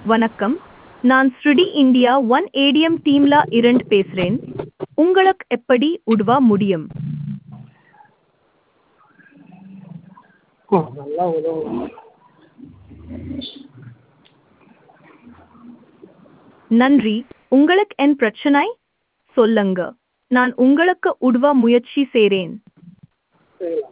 வணக்கம் நான் ஸ்ருடி இந்தியா ஒன் ஏடிஎம் டீம்ல இரண்டு பேசுறேன் உங்களுக்கு எப்படி உதவ முடியும் ஆ நல்லா உதவும் நன்றி உங்களுக்கு என் பிரச்சனை சொல்லுங்க நான் உங்களுக்கு உதவ முயற்சி செய்றேன் செய்யலாம்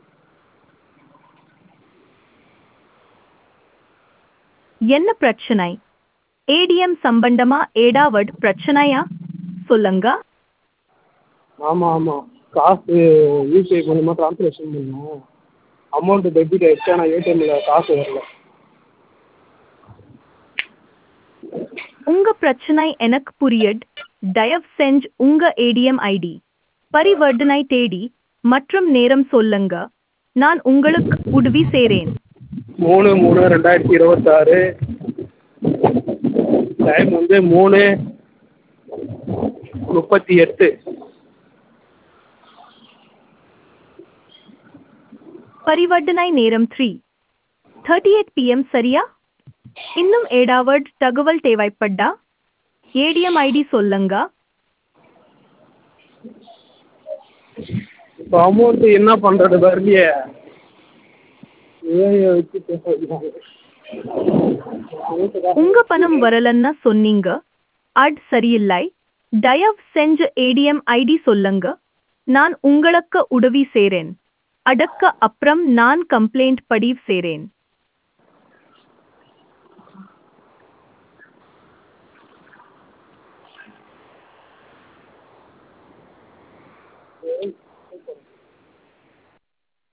என்ன பிரச்சனை ஏடிஎம் சம்பந்தமா ஏடாவட் பிரச்சனையா சொல்லுங்க ஆமாம் ஆமாம் காசு யூபிஐ மூலமாக ட்ரான்ஸ்லேஷன் பண்ணோம் அமௌண்ட்டு டெபிட் ஆகிடுச்சு ஆனால் ஏடிஎம்மில் காசு வரல உங்க பிரச்சனை எனக்கு புரியட் தயவு செஞ்சு உங்க ஏடிஎம் ஐடி பரிவர்த்தனை தேடி மற்றும் நேரம் சொல்லுங்க நான் உங்களுக்கு உதவி செய்றேன் மூணு மூணு ரெண்டாயிரத்தி இருபத்தாறு டைம் வந்து மூணு முப்பத்தி எட்டு பரிவர்த்தனை நேரம் த்ரீ தேர்ட்டி எயிட் பிஎம் சரியா இன்னும் ஏடாவட் தகவல் தேவைப்பட்டா ஏடிஎம் ஐடி சொல்லுங்க இப்போ அமௌண்ட்டு என்ன பண்ணுறது வரலையே ஏஐ வச்சு பேச வைக்கிறாங்க உங்க பணம் வரலன்னா சொன்னீங்க அட் சரியில்லை தயவு செஞ்சு ஏடிஎம் ஐடி சொல்லுங்க நான் உங்களுக்கு உதவி செய்றேன் அடக்க அப்புறம் நான் கம்ப்ளைண்ட் பதிவு செய்றேன்